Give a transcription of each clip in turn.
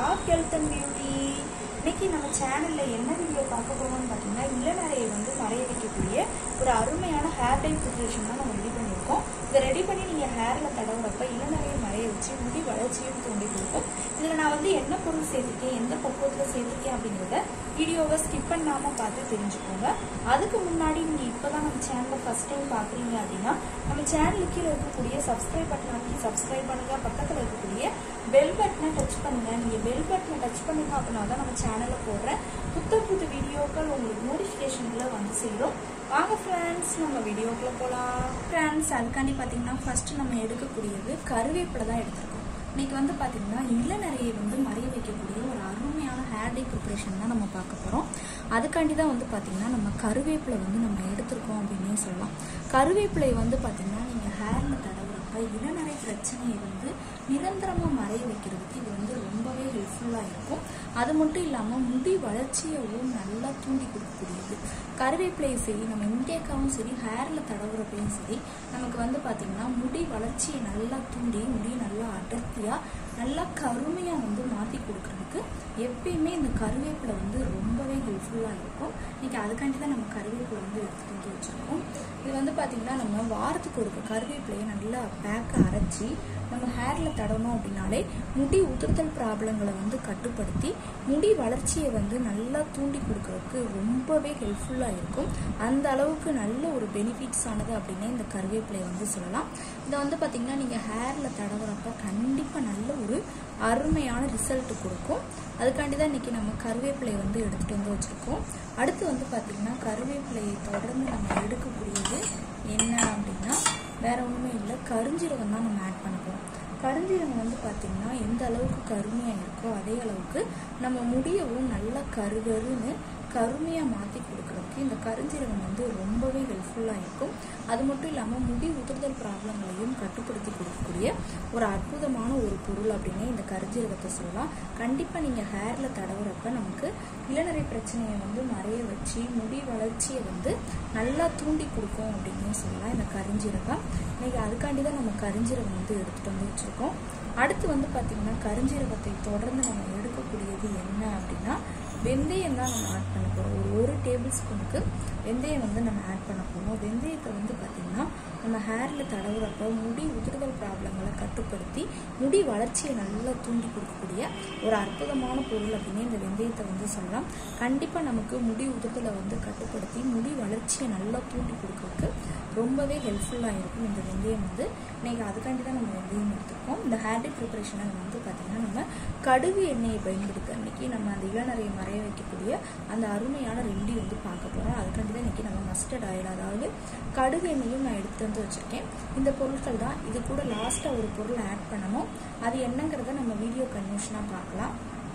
talk health and beauty இன்னைக்கு நம்ம சேனல்ல என்ன வீடியோ பார்க்க போறோம்னு பார்த்தீங்கன்னா இளநரையை வந்து மறைய வைக்கக்கூடிய ஒரு அருமையான ஹேர் டை ப்ரிப்பரேஷன் தான் நம்ம ரெடி பண்ணியிருக்கோம் இதை ரெடி பண்ணி நீங்கள் ஹேரில் தடவுறப்ப இளநரையை மறைய வச்சு முடி வளர்ச்சியும் தூண்டி கொடுக்கும் இதில் நான் வந்து என்ன பொருள் சேர்த்துருக்கேன் எந்த பக்குவத்தில் சேர்த்துருக்கேன் அப்படிங்கிறத வீடியோவை ஸ்கிப் பண்ணாமல் பார்த்து தெரிஞ்சுக்கோங்க அதுக்கு முன்னாடி நீங்கள் இப்போ தான் நம்ம சேனலை ஃபஸ்ட் டைம் பார்க்குறீங்க அப்படின்னா நம்ம சேனலுக்கு கீழே இருக்கக்கூடிய சப்ஸ்கிரைப் பட்டன் அமைக்கி சப்ஸ்கிரைப் பண்ணுங்க பக்கத்தில் இருக்கக்கூடிய பெல் பட்டனை டச் பண்ணுங்க நீங்கள் பெல் பட்டனை டச் பண்ணுங்க அப்படின்னா தான் நம்ம சேனலில் போடுற புத்த புது வீடியோக்கள் உங்களுக்கு நோட்டிஃபிகேஷனில் வந்து சேரும் வாங்க ஃப்ரெண்ட்ஸ் நம்ம வீடியோக்குள்ள போகலாம் ஃப்ரெண்ட்ஸ் அதுக்காண்டி பார்த்தீங்கன்னா ஃபர்ஸ்ட் நம்ம எடுக்கக்கூடியது கருவேப்பிலை தான் எடுத்திருக்கோம் இன்னைக்கு வந்து பார்த்தீங்கன்னா இளநரையை வந்து மறைய வைக்கக்கூடிய ஒரு அருமையான ஹேர் டே ப்ரிப்பரேஷன் தான் நம்ம பார்க்க போகிறோம் அதுக்காண்டி தான் வந்து பார்த்தீங்கன்னா நம்ம கருவேப்பிலை வந்து நம்ம எடுத்திருக்கோம் அப்படின்னே சொல்லலாம் கருவேப்பிலை வந்து பார்த்தீங்கன்னா நீங்கள் ஹேரில் தடவுறப்ப இளநரை பிரச்சனையை வந்து நிரந்தரமாக மறைய வைக்கிறதுக்கு இது வந்து ரொம்பவே ஹெல்ப்ஃபுல்லாக இருக்கும் அது மட்டும் இல்லாமல் முடி வளர்ச்சியவும் நல்லா தூண்டி கொடுக்கக்கூடியது கருவேப்பிலையும் சரி நம்ம இன்டேக்காவும் சரி ஹேரில் தடவுறப்பையும் சரி நமக்கு வந்து பார்த்திங்கன்னா முடி வளர்ச்சியை நல்லா தூண்டி முடி நல்லா அடர்த்தியாக நல்லா கருமையாக வந்து மாற்றி கொடுக்கறதுக்கு எப்பயுமே இந்த கருவேப்பிலை வந்து ரொம்பவே ஹெல்ப்ஃபுல்லாக இருக்கும் இன்னைக்கு அதுக்காண்டி தான் நம்ம கருவேப்பிலை வந்து எடுத்துகிட்டு வந்து வச்சுருக்கோம் இது வந்து பார்த்திங்கன்னா நம்ம வாரத்துக்கு ஒரு கருவேப்பிலையை நல்லா பேக்கை அரைச்சி நம்ம ஹேரில் தடணும் அப்படின்னாலே முடி உதிர்தல் ப்ராப்ளங்களை வந்து கட்டுப்படுத்தி முடி வளர்ச்சியை வந்து நல்லா தூண்டி கொடுக்கறதுக்கு ரொம்பவே ஹெல்ப்ஃபுல்லாக இருக்கும் அந்த அளவுக்கு நல்ல ஒரு பெனிஃபிட்ஸ் ஆனது அப்படின்னே இந்த கருவேப்பிலையை வந்து சொல்லலாம் இதை வந்து பார்த்திங்கன்னா நீங்கள் ஹேரில் தடவுறப்ப கண்டிப்பாக நல்ல ஒரு அருமையான ரிசல்ட் கொடுக்கும் அதுக்காண்டி தான் இன்றைக்கி நம்ம கருவேப்பிலையை வந்து எடுத்துகிட்டு வந்து வச்சுருக்கோம் அடுத்து வந்து பார்த்திங்கன்னா கருவேப்பிலையை தொடர்ந்து நம்ம எடுக்கக்கூடியது என்ன அப்படின்னா வேற ஒன்றுமே இல்லை கருஞ்சீரகம் தான் நம்ம ஆட் பண்ண போகிறோம் கருஞ்சீரகம் வந்து பார்த்திங்கன்னா எந்த அளவுக்கு கருமையாக இருக்கோ அதே அளவுக்கு நம்ம முடியவும் நல்லா கருகருன்னு கருமையாக மாற்றி கொடுக்கறதுக்கு இந்த கருஞ்சீரகம் வந்து ரொம்பவே ஹெல்ப்ஃபுல்லாக இருக்கும் அது மட்டும் இல்லாமல் முடி உதிர்தல் ப்ராப்ளங்களையும் கட்டுப்படுத்தி கொடுக்கக்கூடிய ஒரு அற்புதமான ஒரு பொருள் அப்படின்னே இந்த கருஞ்சீரகத்தை சொல்லலாம் கண்டிப்பாக நீங்கள் ஹேரில் தடவுறப்ப நமக்கு இளநரை பிரச்சனையை வந்து மறைய வச்சு முடி வளர்ச்சியை வந்து நல்லா தூண்டி கொடுக்கும் அப்படின்னு சொல்லலாம் இந்த கருஞ்சீரகம் இன்னைக்கு அதுக்காண்டி தான் நம்ம கருஞ்சீரகம் வந்து எடுத்துகிட்டு வந்து வச்சுருக்கோம் அடுத்து வந்து பார்த்திங்கன்னா கருஞ்சீரகத்தை தொடர்ந்து நம்ம எடுக்கக்கூடியது என்ன அப்படின்னா வெந்தயம் தான் நம்ம ஆட் பண்ண போகிறோம் ஒரு ஒரு டேபிள் ஸ்பூனுக்கு வெந்தயம் வந்து நம்ம ஆட் பண்ண போகிறோம் வெந்தயத்தை வந்து பார்த்திங்கன்னா நம்ம ஹேரில் தடவுறப்ப முடி உதிர்தல் ப்ராப்ளங்களை கட்டுப்படுத்தி முடி வளர்ச்சியை நல்லா தூண்டி கொடுக்கக்கூடிய ஒரு அற்புதமான பொருள் அப்படின்னு இந்த வெந்தயத்தை வந்து சொல்லலாம் கண்டிப்பாக நமக்கு முடி உதிர்தலை வந்து கட்டுப்படுத்தி முடி வளர்ச்சியை நல்லா தூண்டி கொடுக்கறதுக்கு ரொம்பவே ஹெல்ப்ஃபுல்லாக இருக்கும் இந்த வெந்தயம் வந்து இன்னைக்கு அதுக்காண்டி தான் நம்ம வெந்தயம் எடுத்துருக்கோம் இந்த ஹேர் டே ப்ரிப்பரேஷனை வந்து பார்த்திங்கன்னா நம்ம கடுகு எண்ணெயை பயன்படுத்த அன்னைக்கு நம்ம அந்த இளநரையை மறைய வைக்கக்கூடிய அந்த அருமையான ரெண்டி வந்து பார்க்க போகிறோம் அதுக்காண்டி தான் இன்றைக்கி நம்ம மஸ்டர்ட் ஆயில் அதாவது கடுகு எண்ணெயும் நான் எடுத்து வந்து வச்சுருக்கேன் இந்த பொருட்கள் தான் இது கூட லாஸ்ட்டாக ஒரு பொருள் ஆட் பண்ணணும் அது என்னங்கிறத நம்ம வீடியோ கன்வர்ஷனாக பார்க்கலாம்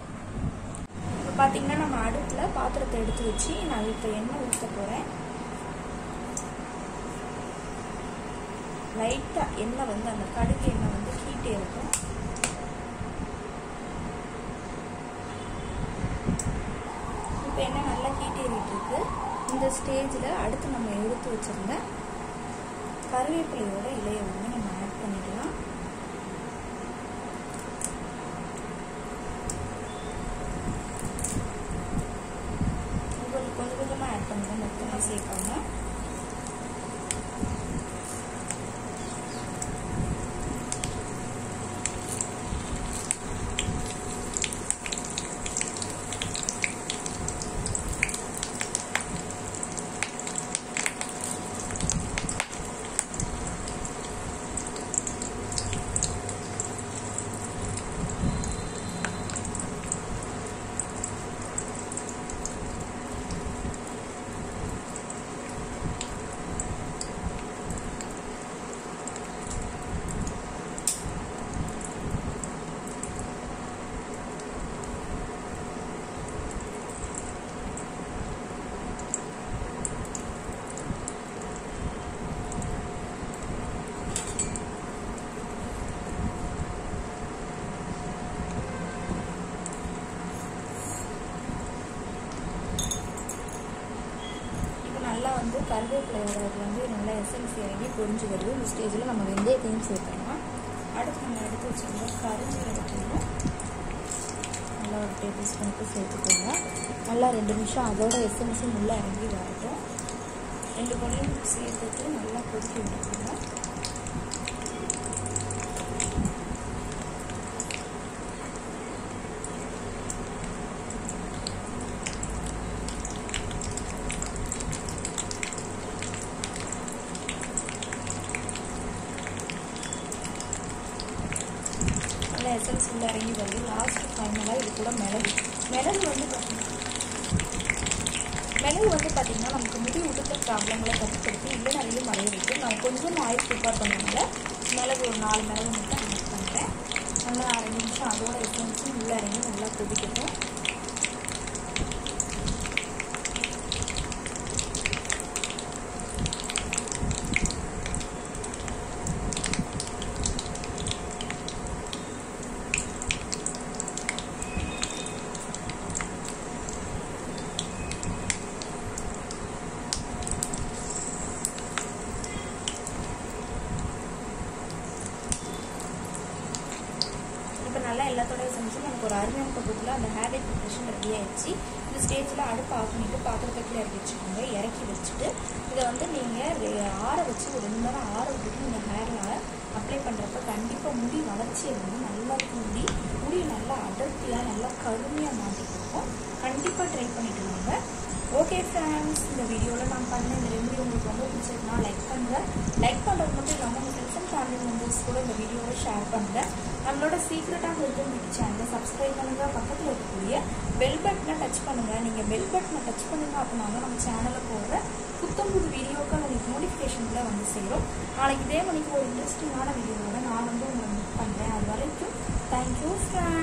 இப்போ பார்த்தீங்கன்னா நம்ம அடுப்பில் பாத்திரத்தை எடுத்து வச்சு நான் இப்போ எண்ணெய் ஊற்ற போகிறேன் லைட்டாக எண்ணெய் வந்து அந்த கடுகு எண்ணெய் வந்து ஹீட்டே இருக்கும் இப்போ எண்ணெய் நல்லா ஹீட் ஏறிட்டு இருக்கு இந்த ஸ்டேஜில் அடுத்து நம்ம எடுத்து வச்சிருந்த கருவேப்பிலையோட இலையை வந்து நம்ம ஆட் பண்ணிக்கலாம் உங்களுக்கு கொஞ்சம் கொஞ்சமாக ஆட் பண்ணுங்க மொத்தமாக சேர்க்காம நல்லா வந்து கருவேப்பிலையோட இது வந்து நல்லா எசன்ஸ் இறங்கி பொரிஞ்சு வருது இந்த ஸ்டேஜில் நம்ம வெந்தயத்தையும் சேர்த்துக்கலாம் அடுத்து நம்ம எடுத்து வச்சுருந்த கருஞ்சீரகத்தையும் நல்லா ஒரு டேபிள் ஸ்பூனுக்கு சேர்த்துக்கோங்க நல்லா ரெண்டு நிமிஷம் அதோட எசன்ஸும் உள்ளே இறங்கி வரட்டும் ரெண்டு பொருளையும் சேர்த்துட்டு நல்லா கொதிக்க விட்டுக்கோங்க நல்லா எசன்ஸ் உள்ள இறங்கி வருது லாஸ்ட் ஃபைனலாக இது கூட மிளகு மிளகு வந்து பார்த்தீங்கன்னா மிளகு வந்து பார்த்தீங்கன்னா நமக்கு முடி உடுத்த ப்ராப்ளங்களை கட்டுப்படுத்தி இல்லை நிறைய மறைய வைக்கும் நான் கொஞ்சம் ஆயில் ப்ரிப்பேர் பண்ணதுனால மிளகு ஒரு நாலு மிளகு மட்டும் ஆட் பண்ணுறேன் நல்லா ரெண்டு நிமிஷம் அதோட எசன்ஸும் உள்ளே இறங்கி நல்லா கொதிக்கட்டும் இப்போ நல்லா எல்லாத்தோட செஞ்சு நமக்கு ஒரு அருமையான பக்கத்தில் அந்த ஹேர் டே ப்ரிப்ரேஷன் ரெடி ஆயிடுச்சு இந்த ஸ்டேஜில் அடுப்பு ஆஃப் பண்ணிட்டு பாத்திரத்துக்குள்ள இறக்கி வச்சுக்கோங்க இறக்கி வச்சுட்டு இதை வந்து நீங்கள் ஆற வச்சு ஒரு ரெண்டு நேரம் ஆற விட்டுட்டு நீங்கள் ஹேரில் அப்ளை பண்ணுறப்ப கண்டிப்பாக முடி வளர்ச்சியை வந்து நல்லா கூடி முடி நல்லா அடர்த்தியாக நல்லா கருமையாக மாட்டி கொடுக்கும் கண்டிப்பாக ட்ரை பண்ணிட்டு வாங்க ஓகே ஃப்ரெண்ட்ஸ் இந்த வீடியோவில் நான் பண்ண இந்த ரெமெடி உங்களுக்கு ரொம்ப பிடிச்சிருக்குன்னா லைக் பண்ணுங்கள் லைக் பண்ணுறது மட்டும் இல்லாமல் உங்கள் ஃப்ரெண்ட்ஸ் அண்ட் ஃபேமிலி மெம்பர்ஸ் கூட இந்த வீடியோவை ஷேர் பண்ணுங்கள் நம்மளோட சீக்ரெட்டாக ஹெல்த் பியூட்டி சேனலை சப்ஸ்கிரைப் பண்ணுங்கள் பக்கத்தில் இருக்கக்கூடிய பெல் பட்டனை டச் பண்ணுங்கள் நீங்கள் பெல் பட்டனை டச் பண்ணுங்க அப்படின்னா நம்ம சேனலில் போடுற புத்தம் புது வீடியோக்கள் உங்களுக்கு நோட்டிஃபிகேஷனில் வந்து சேரும் நாளைக்கு இதே மணிக்கு ஒரு இன்ட்ரெஸ்டிங்கான வீடியோவோட நான் வந்து உங்களை மீட் பண்ணுறேன் அது வரைக்கும் தேங்க்யூ ஃப்ரெண்ட்ஸ்